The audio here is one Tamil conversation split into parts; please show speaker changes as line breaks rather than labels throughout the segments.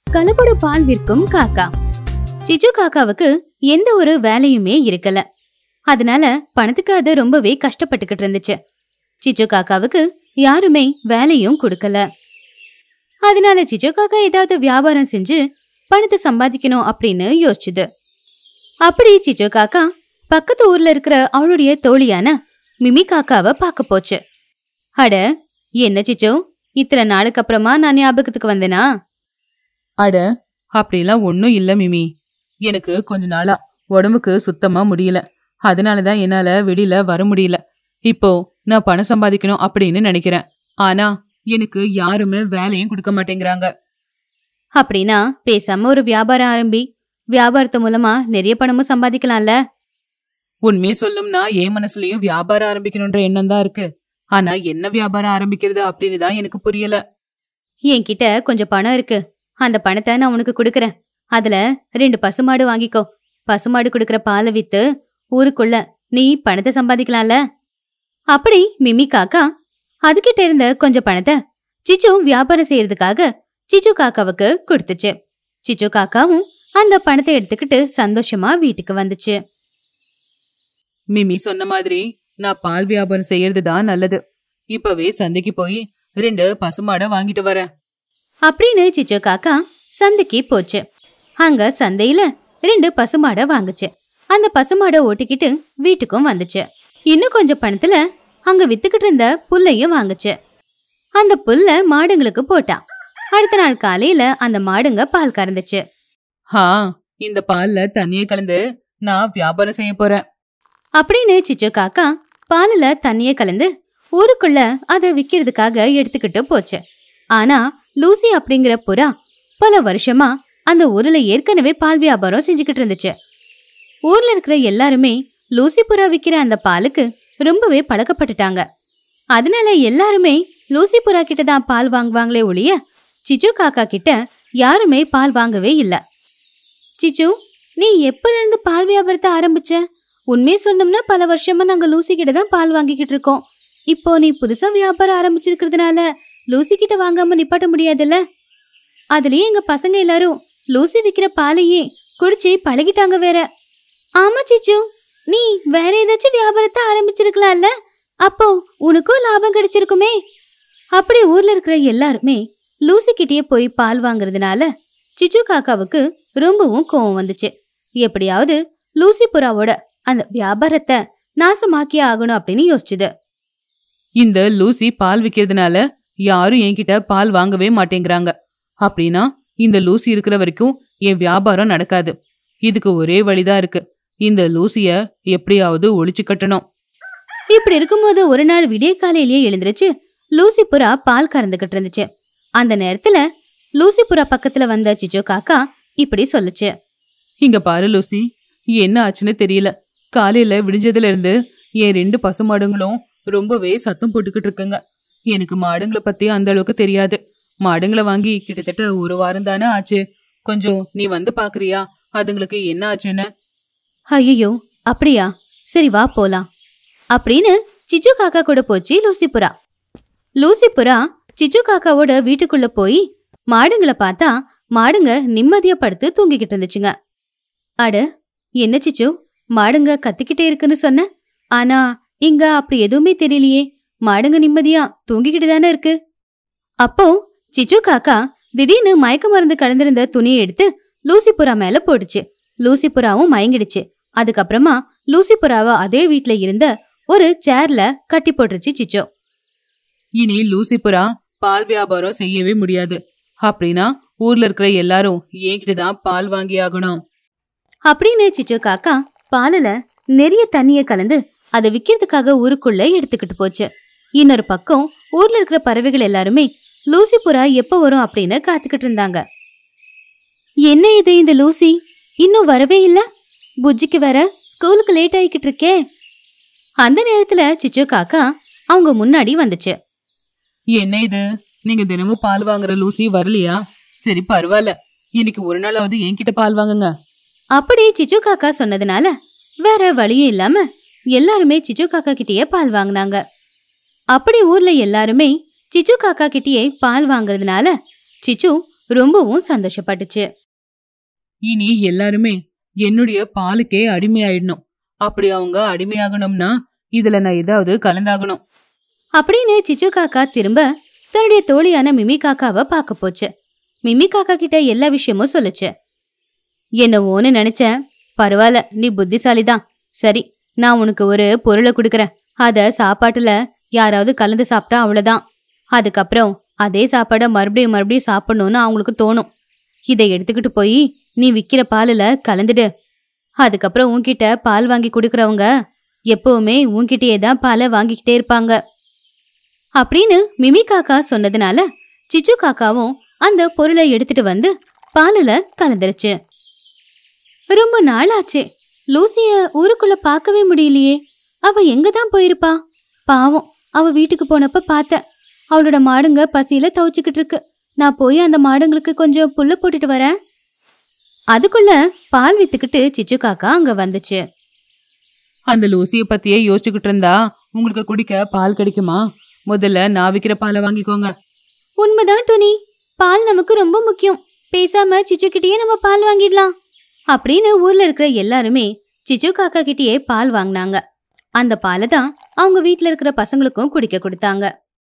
கலப்பட பால் விற்கும் காக்கா சிச்சு காக்காவுக்கு எந்த ஒரு வேலையுமே இருக்கல அதனால பணத்துக்கு அது ரொம்பவே கஷ்டப்பட்டுக்கிட்டு இருந்துச்சு சிச்சு காக்காவுக்கு யாருமே வேலையும் கொடுக்கல அதனால சிச்சு காக்கா ஏதாவது வியாபாரம் செஞ்சு பணத்தை சம்பாதிக்கணும் அப்படின்னு யோசிச்சுது அப்படி சிச்சு காக்கா பக்கத்து ஊர்ல இருக்கிற அவளுடைய தோழியான மிமி காக்காவை பார்க்க போச்சு அட என்ன சிச்சோ இத்தனை நாளுக்கு அப்புறமா நான் ஞாபகத்துக்கு வந்தேனா
அட அப்படிலாம் ஒன்றும் இல்லை மிமி எனக்கு கொஞ்ச நாளா உடம்புக்கு சுத்தமா முடியல அதனால தான் என்னால வெளியில வர முடியல இப்போ நான் பணம் சம்பாதிக்கணும் அப்படின்னு நினைக்கிறேன் ஆனா எனக்கு யாருமே வேலையும் கொடுக்க மாட்டேங்கிறாங்க
அப்படின்னா பேசாம ஒரு வியாபாரம் ஆரம்பி வியாபாரத்து மூலமா நிறைய பணமும் சம்பாதிக்கலாம்ல
உண்மையை சொல்லணும்னா என் மனசுலயும் வியாபாரம் ஆரம்பிக்கணுன்ற எண்ணம் தான் இருக்கு ஆனா என்ன வியாபாரம் ஆரம்பிக்கிறது அப்படின்னு தான் எனக்கு புரியல
என்கிட்ட கொஞ்சம் பணம் இருக்கு அந்த பணத்தை நான் உனக்கு கொடுக்கறேன் அதுல ரெண்டு பசுமாடு வாங்கிக்கோ பசுமாடு கொடுக்கற பாலை வித்து ஊருக்குள்ள நீ பணத்தை சம்பாதிக்கலாம்ல அப்படி மிமி காக்கா அதுகிட்ட இருந்த கொஞ்சம் பணத்தை சிச்சு வியாபாரம் செய்யறதுக்காக சிச்சு காக்காவுக்கு கொடுத்துச்சு சிச்சு காக்காவும் அந்த பணத்தை எடுத்துக்கிட்டு சந்தோஷமா வீட்டுக்கு வந்துச்சு
மிமி சொன்ன மாதிரி நான் பால் வியாபாரம் செய்யறது தான் நல்லது இப்பவே சந்தைக்கு போய் ரெண்டு பசுமாடை வாங்கிட்டு வரேன்
அப்படின்னு சிச்சு காக்கா சந்தைக்கு போச்சு அங்க சந்தையில ரெண்டு பசுமாடை வாங்குச்சு அந்த பசுமாடை ஓட்டிக்கிட்டு வீட்டுக்கும் வந்துச்சு இன்னும் கொஞ்சம் பணத்துல அங்க வித்துக்கிட்டு இருந்த புல்லையும் வாங்குச்சு அந்த புல்ல மாடுங்களுக்கு போட்டா அடுத்த நாள் காலையில அந்த மாடுங்க பால் கறந்துச்சு
ஹா இந்த பால்ல தண்ணியை கலந்து நான் வியாபாரம் செய்ய போறேன்
அப்படின்னு சிச்சு காக்கா பாலுல தண்ணிய கலந்து ஊருக்குள்ள அதை விக்கிறதுக்காக எடுத்துக்கிட்டு போச்சு ஆனா லூசி அப்படிங்கிற புறா பல வருஷமா அந்த ஊர்ல ஏற்கனவே பால் வியாபாரம் செஞ்சுக்கிட்டு இருந்துச்சு ஊர்ல இருக்கிற எல்லாருமே லூசி புறா விக்கிற அந்த பாலுக்கு ரொம்பவே பழக்கப்பட்டுட்டாங்க அதனால எல்லாருமே லூசி புறா கிட்ட தான் பால் வாங்குவாங்களே ஒழிய சிச்சு காக்கா கிட்ட யாருமே பால் வாங்கவே இல்ல சிச்சு நீ எப்பல இருந்து பால் வியாபாரத்தை ஆரம்பிச்ச உண்மையை சொல்லணும்னா பல வருஷமா நாங்க லூசி கிட்ட தான் பால் வாங்கிக்கிட்டு இருக்கோம் இப்போ நீ புதுசா வியாபாரம் ஆரம்பிச்சிருக்கிறதுனால லூசி கிட்ட வாங்காம நிப்பாட்ட முடியாதுல்ல அதுலயே எங்க பசங்க எல்லாரும் லூசி விக்கிற பாலையே குடிச்சு பழகிட்டாங்க வேற ஆமா சிச்சு நீ வேற ஏதாச்சும் வியாபாரத்தை ஆரம்பிச்சிருக்கலாம்ல அப்போ உனக்கும் லாபம் கிடைச்சிருக்குமே அப்படி ஊர்ல இருக்கிற எல்லாருமே லூசி கிட்டயே போய் பால் வாங்குறதுனால சிச்சு காக்காவுக்கு ரொம்பவும் கோவம் வந்துச்சு எப்படியாவது லூசி புறாவோட அந்த வியாபாரத்தை நாசமாக்கியே ஆகணும் அப்படின்னு யோசிச்சுது
இந்த லூசி பால் விக்கிறதுனால யாரும் என்கிட்ட பால் வாங்கவே மாட்டேங்கிறாங்க அப்படின்னா இந்த லூசி இருக்கிற வரைக்கும் என் வியாபாரம் நடக்காது இதுக்கு ஒரே வழிதான் இருக்கு இந்த லூசிய எப்படியாவது ஒழிச்சு கட்டணும்
இப்படி இருக்கும்போது ஒரு நாள் விடிய காலையிலேயே எழுந்திருச்சு லூசி புறா பால் கறந்துகிட்டு இருந்துச்சு அந்த நேரத்துல லூசி புறா பக்கத்துல வந்த சிச்சோ காக்கா இப்படி சொல்லுச்சு
இங்க பாரு லூசி என்ன ஆச்சுன்னு தெரியல காலையில விடிஞ்சதுல இருந்து என் ரெண்டு பசுமாடுங்களும் ரொம்பவே சத்தம் போட்டுக்கிட்டு இருக்குங்க எனக்கு மாடுங்களை பத்தி அந்த அளவுக்கு தெரியாது மாடுங்களை வாங்கி கிட்டத்தட்ட ஒரு வாரம் தானே ஆச்சு கொஞ்சம் நீ வந்து பாக்குறியா அதுங்களுக்கு என்ன ஆச்சுன்னு
ஐயோ அப்படியா சரி வா போலாம் அப்படின்னு சிச்சு காக்கா கூட போச்சு லூசி புறா லூசி புறா சிச்சு காக்காவோட வீட்டுக்குள்ள போய் மாடுங்களை பார்த்தா மாடுங்க நிம்மதியா படுத்து தூங்கிக்கிட்டு இருந்துச்சுங்க அட என்ன சிச்சு மாடுங்க கத்திக்கிட்டே இருக்குன்னு சொன்ன ஆனா இங்க அப்படி எதுவுமே தெரியலையே மாடுங்க நிம்மதியா தூங்கிக்கிட்டு தானே இருக்கு அப்போ சிச்சு காக்கா திடீர்னு மயக்க மருந்து கலந்திருந்த துணியை எடுத்து லூசி புறா மேல போட்டுச்சு லூசி புறாவும் மயங்கிடுச்சு அதுக்கப்புறமா லூசி புறாவை அதே வீட்ல இருந்த ஒரு சேர்ல கட்டி போட்டுருச்சு சிச்சோ
இனி லூசி புறா பால் வியாபாரம் செய்யவே முடியாது அப்படின்னா ஊர்ல இருக்கிற எல்லாரும் என்கிட்ட தான் பால் வாங்கி ஆகணும்
அப்படின்னு சிச்சோ காக்கா பாலுல நிறைய தண்ணிய கலந்து அதை விக்கிறதுக்காக ஊருக்குள்ள எடுத்துக்கிட்டு போச்சு இன்னொரு பக்கம் ஊர்ல இருக்கிற பறவைகள் எல்லாருமே லூசி புறா எப்ப வரும் அப்படின்னு காத்துக்கிட்டு இருந்தாங்க என்ன இது இந்த லூசி இன்னும் வரவே இல்ல புஜ்ஜிக்கு வர ஸ்கூலுக்கு லேட் ஆகிக்கிட்டு இருக்கே அந்த நேரத்துல சிச்சு காக்கா அவங்க முன்னாடி வந்துச்சு
என்ன இது நீங்க தினமும் பால் வாங்குற லூசி வரலையா சரி பரவாயில்ல இன்னைக்கு ஒரு நாளாவது என்கிட்ட பால் வாங்குங்க
அப்படி சிச்சு காக்கா சொன்னதுனால வேற வழியும் இல்லாம எல்லாருமே சிச்சு காக்கா கிட்டயே பால் வாங்குனாங்க அப்படி ஊர்ல எல்லாருமே சிச்சு காக்கா கிட்டயே பால் வாங்குறதுனால சிச்சு ரொம்பவும் சந்தோஷப்பட்டுச்சு
இனி எல்லாருமே என்னுடைய பாலுக்கே அடிமையாயிடணும் அப்படி அவங்க அடிமையாகணும்னா இதுல நான் ஏதாவது கலந்தாகணும்
அப்படின்னு சிச்சு காக்கா திரும்ப தன்னுடைய தோழியான மிமி காக்காவை பார்க்க போச்சு மிமி காக்கா கிட்ட எல்லா விஷயமும் சொல்லுச்சு என்னவோன்னு நினைச்சேன் பரவாயில்ல நீ புத்திசாலி தான் சரி நான் உனக்கு ஒரு பொருளை கொடுக்கறேன் அத சாப்பாட்டுல யாராவது கலந்து சாப்பிட்டா அவ்வளவுதான் அதுக்கப்புறம் அதே சாப்பாடை மறுபடியும் மறுபடியும் சாப்பிடணும்னு அவங்களுக்கு தோணும் இதை எடுத்துக்கிட்டு போய் நீ விக்கிற பாலுல கலந்துடு அதுக்கப்புறம் உன்கிட்ட பால் வாங்கி கொடுக்கறவங்க எப்பவுமே உன்கிட்டயே தான் பாலை வாங்கிக்கிட்டே இருப்பாங்க அப்படின்னு மிமி காக்கா சொன்னதுனால சிச்சு காக்காவும் அந்த பொருளை எடுத்துட்டு வந்து பாலுல கலந்துருச்சு ரொம்ப நாள் ஆச்சு லூசிய ஊருக்குள்ள பார்க்கவே முடியலையே அவ எங்க தான் போயிருப்பா பாவம் அவ வீட்டுக்கு போனப்ப பார்த்தேன் அவளோட மாடுங்க பசியில தவிச்சுக்கிட்டு இருக்கு நான் போய் அந்த மாடுங்களுக்கு கொஞ்சம் புல்ல போட்டுட்டு வரேன் அதுக்குள்ள பால் வித்துக்கிட்டு சிச்சு காக்கா அங்க வந்துச்சு
அந்த லூசிய பத்தியே யோசிச்சுக்கிட்டு இருந்தா உங்களுக்கு குடிக்க பால் கிடைக்குமா முதல்ல நான் விக்கிற பாலை வாங்கிக்கோங்க
உண்மைதான் துணி பால் நமக்கு ரொம்ப முக்கியம் பேசாம சிச்சு கிட்டயே நம்ம பால் வாங்கிடலாம் அப்படின்னு ஊர்ல இருக்கிற எல்லாருமே சிச்சு காக்கா கிட்டயே பால் வாங்கினாங்க அந்த பாலை தான் அவங்க வீட்ல இருக்கிற பசங்களுக்கும் குடிக்க கொடுத்தாங்க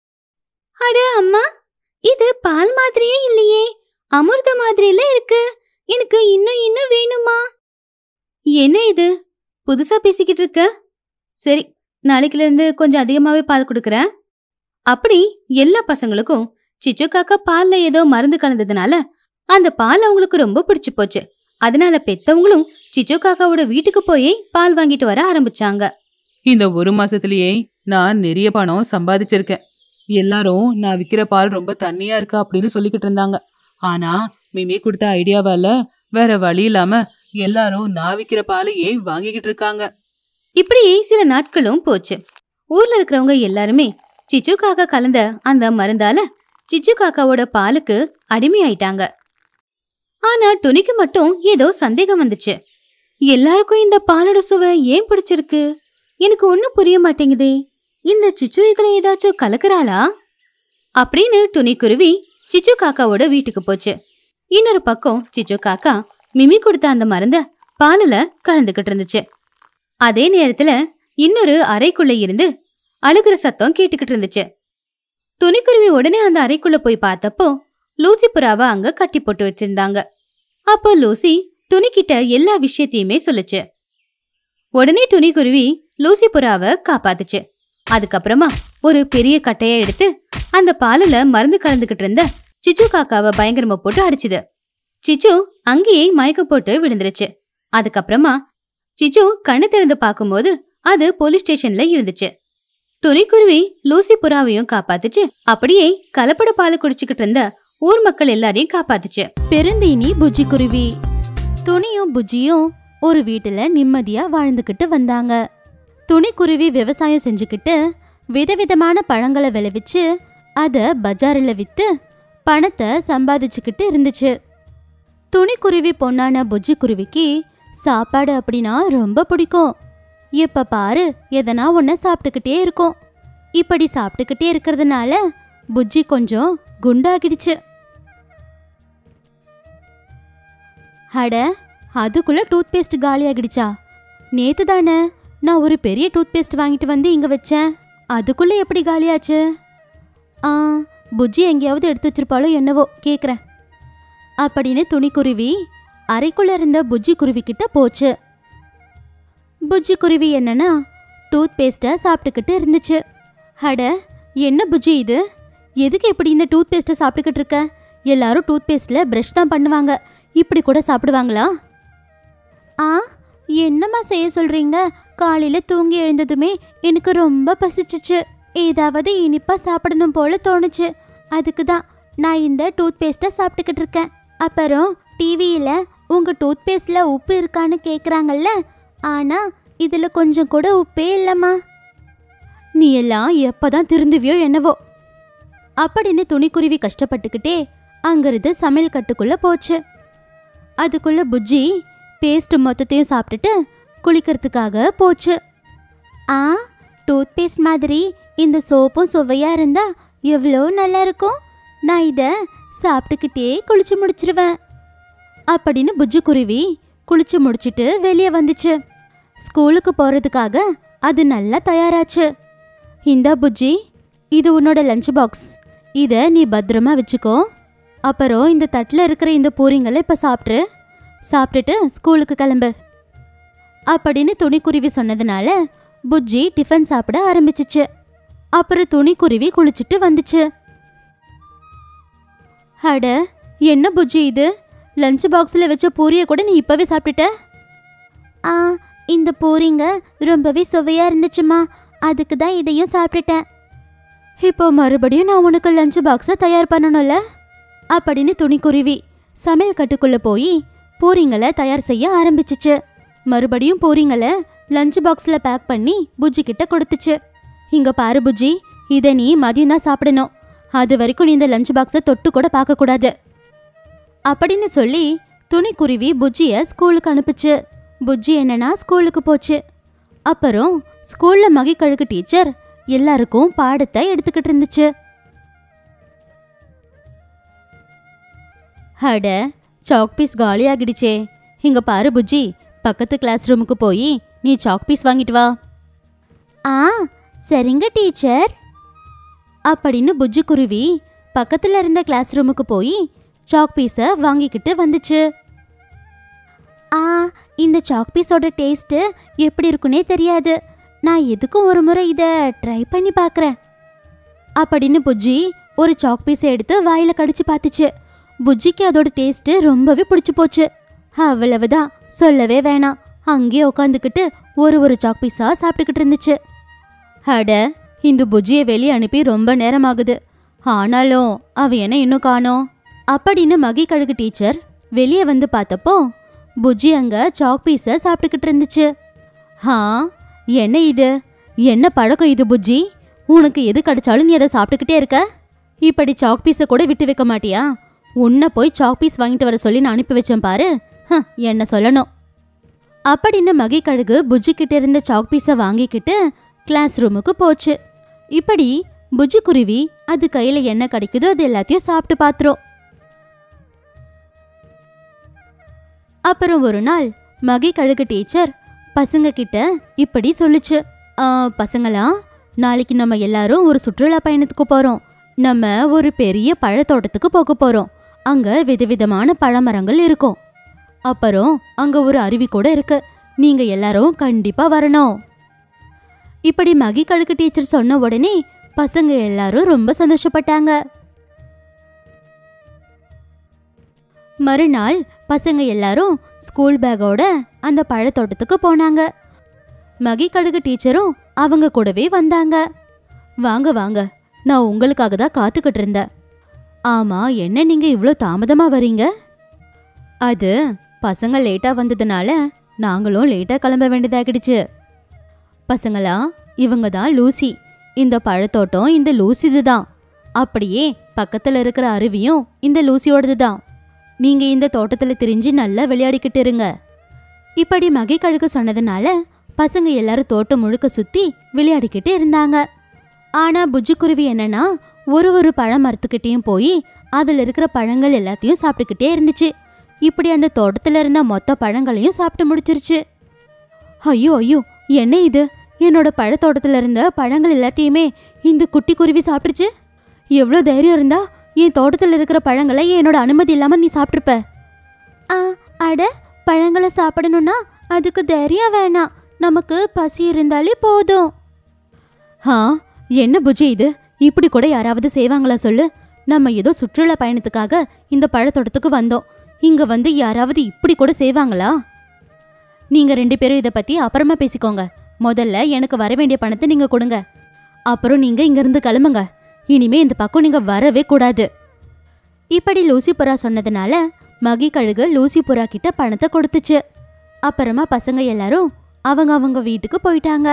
அட அம்மா இது பால் மாதிரியே இல்லையே அமிர்த மாதிரில இருக்கு எனக்கு இன்னும் இன்னும் வேணுமா என்ன இது புதுசா பேசிக்கிட்டு இருக்க சரி நாளைக்குல இருந்து கொஞ்சம் அதிகமாவே பால் கொடுக்கறேன் அப்படி எல்லா பசங்களுக்கும் சிச்சு காக்கா பால்ல ஏதோ மருந்து கலந்ததுனால அந்த பால் அவங்களுக்கு ரொம்ப பிடிச்சு போச்சு அதனால பெத்தவங்களும் சிச்சு காக்காவோட வீட்டுக்கு போய் பால் வாங்கிட்டு வர ஆரம்பிச்சாங்க
இந்த ஒரு மாசத்திலேயே நான் நிறைய பணம் சம்பாதிச்சிருக்கேன் எல்லாரும் நான் விக்கிற பால் ரொம்ப தண்ணியா இருக்கு அப்படின்னு சொல்லிக்கிட்டு இருந்தாங்க ஆனா மிமி கொடுத்த ஐடியாவால வேற வழி இல்லாம எல்லாரும் நான் விக்கிற பாலையே வாங்கிக்கிட்டு இருக்காங்க
இப்படியே சில நாட்களும் போச்சு ஊர்ல இருக்கிறவங்க எல்லாருமே சிச்சு காக்கா கலந்த அந்த மருந்தால சிச்சு காக்காவோட பாலுக்கு அடிமையாயிட்டாங்க ஆனா துணிக்கு மட்டும் ஏதோ சந்தேகம் வந்துச்சு எல்லாருக்கும் இந்த பாலோட சுவை ஏன் பிடிச்சிருக்கு எனக்கு ஒன்னும் புரிய மாட்டேங்குதே இந்த சிச்சு இதுல ஏதாச்சும் கலக்குறாளா அப்படின்னு துணிக்குருவி சிச்சு காக்காவோட வீட்டுக்கு போச்சு இன்னொரு பக்கம் சிச்சு காக்கா மிமி கொடுத்த அந்த மருந்த பாலுல கலந்துகிட்டு இருந்துச்சு அதே நேரத்துல இன்னொரு அறைக்குள்ள இருந்து அழுகுற சத்தம் கேட்டுக்கிட்டு இருந்துச்சு துணிக்குருவி உடனே அந்த அறைக்குள்ள போய் பார்த்தப்போ லூசி புறாவை அங்க கட்டி போட்டு வச்சிருந்தாங்க அப்போ லூசி துணிக்கிட்ட எல்லா விஷயத்தையுமே சொல்லுச்சு உடனே துணிக்குருவி லூசி புறாவை காப்பாத்துச்சு அதுக்கப்புறமா ஒரு பெரிய கட்டைய எடுத்து அந்த பாலுல மருந்து கலந்துகிட்டு இருந்த சிச்சு காக்காவை பயங்கரமா போட்டு அடிச்சுது சிச்சு அங்கேயே மயக்கம் போட்டு விழுந்துருச்சு அதுக்கப்புறமா சிச்சு கண்ணு திறந்து பார்க்கும்போது அது போலீஸ் ஸ்டேஷன்ல இருந்துச்சு துணிக்குருவி லூசி புறாவையும் காப்பாத்துச்சு அப்படியே கலப்பட பாலை குடிச்சுக்கிட்டு இருந்த ஊர் மக்கள் எல்லாரையும் காப்பாத்துச்சு
பெருந்தீனி புஜ்ஜி குருவி துணியும் புஜ்ஜியும் ஒரு வீட்டுல நிம்மதியா வாழ்ந்துகிட்டு வந்தாங்க துணிக்குருவி விவசாயம் செஞ்சுக்கிட்டு விதவிதமான பழங்களை விளைவிச்சு அத பஜாரில் வித்து பணத்தை சம்பாதிச்சுக்கிட்டு இருந்துச்சு துணிக்குருவி பொண்ணான புஜ்ஜி குருவிக்கு சாப்பாடு அப்படின்னா ரொம்ப பிடிக்கும் எப்ப பாரு எதனா ஒன்ன சாப்பிட்டுக்கிட்டே இருக்கும் இப்படி சாப்பிட்டுக்கிட்டே இருக்கிறதுனால புஜ்ஜி கொஞ்சம் குண்டாகிடுச்சு அட அதுக்குள்ள டூத் பேஸ்ட் காலி ஆகிடுச்சா நேத்து தானே நான் ஒரு பெரிய டூத் பேஸ்ட் வாங்கிட்டு வந்து இங்க வச்சேன் அதுக்குள்ள எப்படி காலியாச்சு ஆ புஜ்ஜி எங்கேயாவது எடுத்து வச்சிருப்பாளோ என்னவோ கேக்குறேன் அப்படின்னு துணிக்குருவி அறைக்குள்ள இருந்த புஜ்ஜி குருவி கிட்ட போச்சு புஜ்ஜி குருவி என்னன்னா டூத் பேஸ்ட்டை சாப்பிட்டுக்கிட்டு இருந்துச்சு அட என்ன புஜ்ஜி இது எதுக்கு இப்படி இந்த டூத் பேஸ்ட்டை சாப்பிட்டுக்கிட்டு இருக்க எல்லாரும் டூத் பேஸ்ட்ல ப்ரஷ் தான் பண்ணுவாங்க இப்படி கூட சாப்பிடுவாங்களா ஆ என்னம்மா செய்ய சொல்றீங்க காலையில தூங்கி எழுந்ததுமே எனக்கு ரொம்ப பசிச்சுச்சு ஏதாவது இனிப்பா சாப்பிடணும் போல தோணுச்சு அதுக்கு தான் நான் இந்த டூத் பேஸ்ட்டை சாப்பிட்டுக்கிட்டு இருக்கேன் அப்புறம் டிவியில உங்க டூத் பேஸ்ட்ல உப்பு இருக்கான்னு கேக்குறாங்கல்ல ஆனா இதுல கொஞ்சம் கூட உப்பே இல்லம்மா நீ எல்லாம் எப்பதான் திருந்துவியோ என்னவோ அப்படின்னு துணிக்குருவி கஷ்டப்பட்டுக்கிட்டே அங்கிருந்து சமையல் கட்டுக்குள்ள போச்சு அதுக்குள்ள புஜ்ஜி பேஸ்ட் மொத்தத்தையும் சாப்பிட்டுட்டு குளிக்கிறதுக்காக போச்சு ஆ டூத் பேஸ்ட் மாதிரி இந்த சோப்பும் சுவையா இருந்தா எவ்வளோ நல்லா இருக்கும் நான் இத சாப்பிட்டுக்கிட்டே குளிச்சு முடிச்சிருவேன் அப்படின்னு புஜ்ஜு குருவி குளிச்சு முடிச்சிட்டு வெளியே வந்துச்சு ஸ்கூலுக்கு போறதுக்காக அது நல்லா தயாராச்சு இந்தா புஜ்ஜி இது உன்னோட லஞ்ச் பாக்ஸ் இதை நீ பத்திரமா வச்சுக்கோ அப்புறம் இந்த தட்டில் இருக்கிற இந்த பூரிங்களை இப்போ சாப்பிட்ரு சாப்பிட்டுட்டு ஸ்கூலுக்கு கிளம்பு அப்படின்னு துணிக்குருவி சொன்னதுனால புஜ்ஜி டிஃபன் சாப்பிட ஆரம்பிச்சிச்சு அப்புறம் துணிக்குருவி குளிச்சுட்டு வந்துச்சு அட என்ன புஜ்ஜி இது லஞ்ச் பாக்ஸில் வச்ச பூரியை கூட நீ இப்போவே சாப்பிட்டுட்ட ஆ இந்த பூரிங்க ரொம்பவே சுவையாக இருந்துச்சுமா அதுக்கு தான் இதையும் சாப்பிட்டுட்டேன் இப்போ மறுபடியும் நான் உனக்கு லஞ்ச் பாக்ஸை தயார் பண்ணணும்ல அப்படின்னு துணிக்குருவி சமையல் கட்டுக்குள்ளே போய் பூரிங்களை தயார் செய்ய ஆரம்பிச்சிச்சு மறுபடியும் பூரிங்களை லஞ்ச் பாக்ஸில் பேக் பண்ணி புஜ்ஜி கிட்ட கொடுத்துச்சு இங்க பாரு புஜ்ஜி இதை நீ மதியம் தான் சாப்பிடணும் அது வரைக்கும் நீ இந்த லஞ்ச் பாக்ஸை தொட்டு கூட பார்க்கக்கூடாது அப்படின்னு சொல்லி துணிக்குருவி புஜ்ஜிய ஸ்கூலுக்கு அனுப்புச்சு புஜ்ஜி என்னன்னா ஸ்கூலுக்கு போச்சு அப்புறம் ஸ்கூல்ல மகிக்கழுகு டீச்சர் எல்லாருக்கும் பாடத்தை எடுத்துக்கிட்டு இருந்துச்சு அட சாக் பீஸ் காலி ஆகிடுச்சே இங்க பாரு புஜ்ஜி பக்கத்து கிளாஸ் ரூமுக்கு போய் நீ சாக் பீஸ் வாங்கிட்டு வா ஆ சரிங்க டீச்சர் அப்படின்னு புஜ்ஜி குருவி பக்கத்துல இருந்த கிளாஸ் ரூமுக்கு போய் சாக் பீஸை வாங்கிக்கிட்டு வந்துச்சு ஆ இந்த சாக் பீஸோட டேஸ்ட்டு எப்படி இருக்குன்னே தெரியாது நான் எதுக்கும் ஒரு முறை இதை ட்ரை பண்ணி பார்க்குறேன் அப்படின்னு புஜ்ஜி ஒரு சாக் பீஸை எடுத்து வாயில கடிச்சு பார்த்துச்சு புஜ்ஜிக்கு அதோட டேஸ்ட்டு ரொம்பவே பிடிச்சி போச்சு அவ்வளவுதான் சொல்லவே வேணாம் அங்கேயே உட்காந்துக்கிட்டு ஒரு ஒரு சாக் பீஸா சாப்பிட்டுக்கிட்டு இருந்துச்சு அட இந்த புஜ்ஜியை வெளியே அனுப்பி ரொம்ப நேரம் ஆகுது ஆனாலும் அவ என்ன இன்னும் காணோம் அப்படின்னு மகி கழுகு டீச்சர் வெளியே வந்து பார்த்தப்போ புஜ்ஜி அங்க சாக் பீஸை சாப்பிட்டுக்கிட்டு இருந்துச்சு ஹா என்ன இது என்ன பழக்கம் இது புஜ்ஜி உனக்கு எது கிடைச்சாலும் நீ அதை சாப்பிட்டுக்கிட்டே இருக்க இப்படி சாக் பீஸை கூட விட்டு வைக்க மாட்டியா உன்னை போய் சாக் பீஸ் வாங்கிட்டு வர சொல்லி நான் அனுப்பி வச்சேன் பாரு ஹ, என்ன சொல்லணும் அப்படின்னு மகி கழுகு புஜ்ஜி கிட்ட இருந்த சாக் பீஸை வாங்கிக்கிட்டு கிளாஸ் ரூமுக்கு போச்சு இப்படி புஜ்ஜி குருவி அது கையில என்ன கிடைக்குதோ அது எல்லாத்தையும் சாப்பிட்டு பாத்துரும் அப்புறம் ஒரு நாள் மகி கழுகு டீச்சர் பசங்க கிட்ட இப்படி சொல்லுச்சு "ஆ, பசங்களா நாளைக்கு நம்ம எல்லாரும் ஒரு சுற்றுலா பயணத்துக்கு போறோம் நம்ம ஒரு பெரிய பழத்தோட்டத்துக்கு போக போறோம் அங்க விதவிதமான பழமரங்கள் இருக்கும் அப்புறம் அங்க ஒரு அருவி கூட இருக்கு நீங்க எல்லாரும் கண்டிப்பா வரணும் இப்படி மகி கழுகு டீச்சர் சொன்ன உடனே பசங்க எல்லாரும் ரொம்ப சந்தோஷப்பட்டாங்க மறுநாள் பசங்க எல்லாரும் ஸ்கூல் பேக்கோட அந்த பழத்தோட்டத்துக்கு போனாங்க மகி கழுகு டீச்சரும் அவங்க கூடவே வந்தாங்க வாங்க வாங்க நான் உங்களுக்காக தான் காத்துக்கிட்டு இருந்தேன் ஆமா என்ன நீங்க இவ்ளோ தாமதமா வரீங்க அது பசங்க லேட்டா வந்ததுனால நாங்களும் லேட்டா கிளம்ப வேண்டியதாகிடுச்சு பசங்களா இவங்க தான் லூசி இந்த பழத்தோட்டம் இந்த லூசிது தான் அப்படியே பக்கத்துல இருக்கிற அருவியும் இந்த லூசியோடது தான் நீங்க இந்த தோட்டத்துல திரிஞ்சு நல்லா விளையாடிக்கிட்டு இருங்க இப்படி மகை கழுகு சொன்னதுனால பசங்க எல்லாரும் தோட்டம் முழுக்க சுத்தி விளையாடிக்கிட்டு இருந்தாங்க ஆனா புஜ்ஜுக்குருவி என்னன்னா ஒரு ஒரு பழ மரத்துக்கிட்டேயும் போய் அதுல இருக்கிற பழங்கள் எல்லாத்தையும் சாப்பிட்டுக்கிட்டே இருந்துச்சு இப்படி அந்த தோட்டத்துல இருந்த மொத்த பழங்களையும் சாப்பிட்டு முடிச்சிருச்சு ஐயோ ஐயோ என்ன இது என்னோட பழத்தோட்டத்துல இருந்த பழங்கள் எல்லாத்தையுமே இந்த குட்டி குருவி சாப்பிட்டுச்சு எவ்வளோ தைரியம் இருந்தா என் தோட்டத்தில் இருக்கிற பழங்களை என்னோட அனுமதி இல்லாம நீ சாப்பிட்ருப்ப ஆ அட பழங்களை சாப்பிடணும்னா அதுக்கு தைரியம் வேணாம் நமக்கு பசி இருந்தாலே போதும் ஆ என்ன புஜி இது இப்படி கூட யாராவது செய்வாங்களா சொல்லு நம்ம ஏதோ சுற்றுலா பயணத்துக்காக இந்த பழத்தோட்டத்துக்கு வந்தோம் இங்க வந்து யாராவது இப்படி கூட செய்வாங்களா நீங்க ரெண்டு பேரும் இதை பத்தி அப்புறமா பேசிக்கோங்க முதல்ல எனக்கு வர வேண்டிய பணத்தை நீங்க கொடுங்க அப்புறம் நீங்க இங்க இருந்து கிளம்புங்க இனிமே இந்த பக்கம் நீங்க வரவே கூடாது இப்படி லூசி புறா சொன்னதுனால மகி கழுகு லூசி புறா கிட்ட பணத்தை கொடுத்துச்சு அப்புறமா பசங்க எல்லாரும் அவங்க அவங்க வீட்டுக்கு போயிட்டாங்க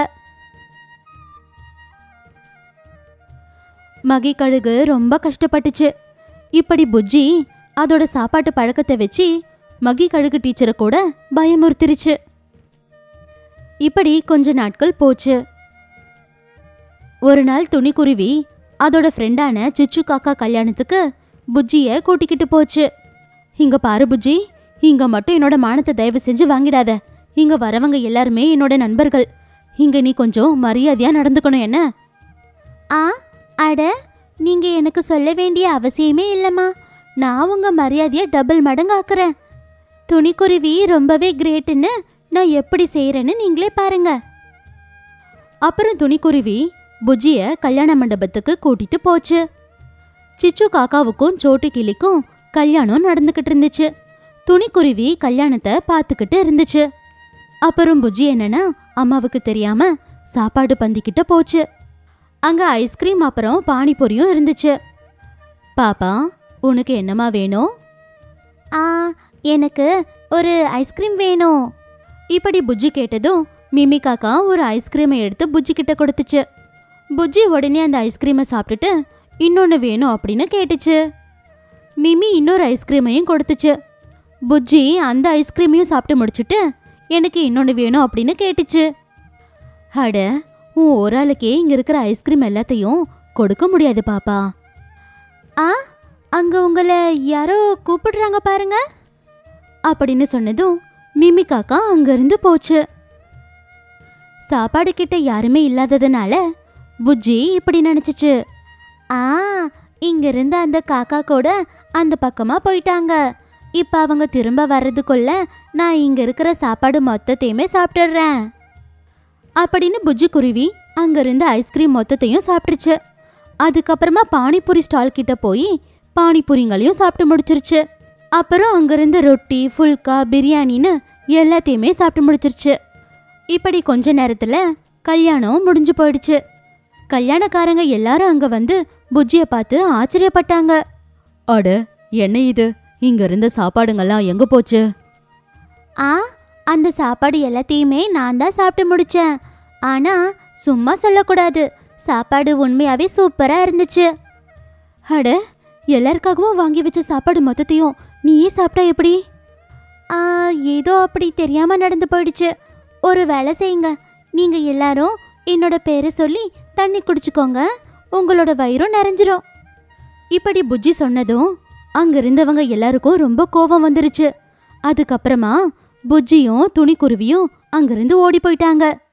மகி கழுகு ரொம்ப கஷ்டப்பட்டுச்சு இப்படி புஜ்ஜி அதோட சாப்பாட்டு பழக்கத்தை வச்சு மகி கழுகு டீச்சரை கூட பயமுறுத்திருச்சு இப்படி கொஞ்ச நாட்கள் போச்சு ஒரு நாள் துணிக்குருவி அதோட ஃப்ரெண்டான சுச்சு காக்கா கல்யாணத்துக்கு புஜ்ஜிய கூட்டிக்கிட்டு போச்சு இங்க பாரு புஜ்ஜி இங்க மட்டும் என்னோட மானத்தை தயவு செஞ்சு வாங்கிடாத இங்க வரவங்க எல்லாருமே என்னோட நண்பர்கள் இங்க நீ கொஞ்சம் மரியாதையா நடந்துக்கணும் என்ன ஆ அட நீங்க எனக்கு சொல்ல வேண்டிய அவசியமே இல்லம்மா நான் உங்க மரியாதையை டபுள் மடங்கு ஆக்குறேன் துணிக்குருவி ரொம்பவே கிரேட்டுன்னு நான் எப்படி செய்யறேன்னு நீங்களே பாருங்க அப்புறம் துணிக்குருவி புஜ்ஜிய கல்யாண மண்டபத்துக்கு கூட்டிட்டு போச்சு சிச்சு காக்காவுக்கும் சோட்டு கிளிக்கும் கல்யாணம் நடந்துகிட்டு இருந்துச்சு துணிக்குருவி கல்யாணத்தை பார்த்துக்கிட்டு இருந்துச்சு அப்புறம் புஜ்ஜி என்னன்னா அம்மாவுக்கு தெரியாம சாப்பாடு பந்திக்கிட்ட போச்சு அங்க ஐஸ்கிரீம் அப்புறம் பானிபூரியும் இருந்துச்சு பாப்பா உனக்கு என்னம்மா வேணும் ஆ எனக்கு ஒரு ஐஸ்கிரீம் வேணும் இப்படி புஜ்ஜி கேட்டதும் மிமி காக்கா ஒரு ஐஸ்கிரீமை எடுத்து புஜ்ஜி கிட்ட கொடுத்துச்சு புஜ்ஜி உடனே அந்த ஐஸ்கிரீமை சாப்பிட்டுட்டு இன்னொன்று வேணும் அப்படின்னு கேட்டுச்சு மிமி இன்னொரு ஐஸ்கிரீமையும் கொடுத்துச்சு புஜ்ஜி அந்த ஐஸ்கிரீமையும் சாப்பிட்டு முடிச்சுட்டு எனக்கு இன்னொன்று வேணும் அப்படின்னு கேட்டுச்சு அட உன் ஒரு ஆளுக்கே இங்கே இருக்கிற ஐஸ்கிரீம் எல்லாத்தையும் கொடுக்க முடியாது பாப்பா ஆ அங்கே உங்களை யாரோ கூப்பிடுறாங்க பாருங்க அப்படின்னு சொன்னதும் மிமி காக்கா அங்கிருந்து போச்சு சாப்பாடு கிட்ட யாருமே இல்லாததுனால புஜ்ஜி இப்படி நினைச்சுச்சு ஆ இங்க இருந்த அந்த காக்கா கூட அந்த பக்கமா போயிட்டாங்க இப்ப அவங்க திரும்ப வர்றதுக்குள்ள நான் இங்க இருக்கிற சாப்பாடு மொத்தத்தையுமே சாப்பிட்டுடுறேன் அப்படின்னு புஜ்ஜி குருவி அங்க இருந்த ஐஸ்கிரீம் மொத்தத்தையும் சாப்பிட்டுருச்சு அதுக்கப்புறமா பானிபூரி ஸ்டால் கிட்ட போய் பானிபூரிங்களையும் சாப்பிட்டு முடிச்சிருச்சு அப்புறம் அங்கிருந்த ரொட்டி ஃபுல்கா பிரியாணின்னு எல்லாத்தையுமே சாப்பிட்டு முடிச்சிருச்சு இப்படி கொஞ்ச நேரத்துல கல்யாணம் முடிஞ்சு போயிடுச்சு கல்யாணக்காரங்க எல்லாரும் அங்க வந்து புஜ்ஜிய பார்த்து ஆச்சரியப்பட்டாங்க
அட என்ன இது இங்க இருந்த சாப்பாடுங்கெல்லாம் எங்க போச்சு
ஆ அந்த சாப்பாடு எல்லாத்தையுமே நான் தான் சாப்பிட்டு முடிச்சேன் ஆனா சும்மா சொல்லக்கூடாது சாப்பாடு உண்மையாவே சூப்பரா இருந்துச்சு அட எல்லாருக்காகவும் வாங்கி வச்ச சாப்பாடு மொத்தத்தையும் நீயே சாப்பிட்டா எப்படி ஆ, ஏதோ அப்படி தெரியாம நடந்து போயிடுச்சு ஒரு வேலை செய்யுங்க நீங்க எல்லாரும் என்னோட பேரை சொல்லி தண்ணி குடிச்சுக்கோங்க உங்களோட வயிறும் நிறைஞ்சிரும் இப்படி புஜ்ஜி சொன்னதும் அங்க இருந்தவங்க எல்லாருக்கும் ரொம்ப கோபம் வந்துருச்சு அதுக்கப்புறமா புஜ்ஜியும் துணிக்குருவியும் அங்கிருந்து ஓடி போயிட்டாங்க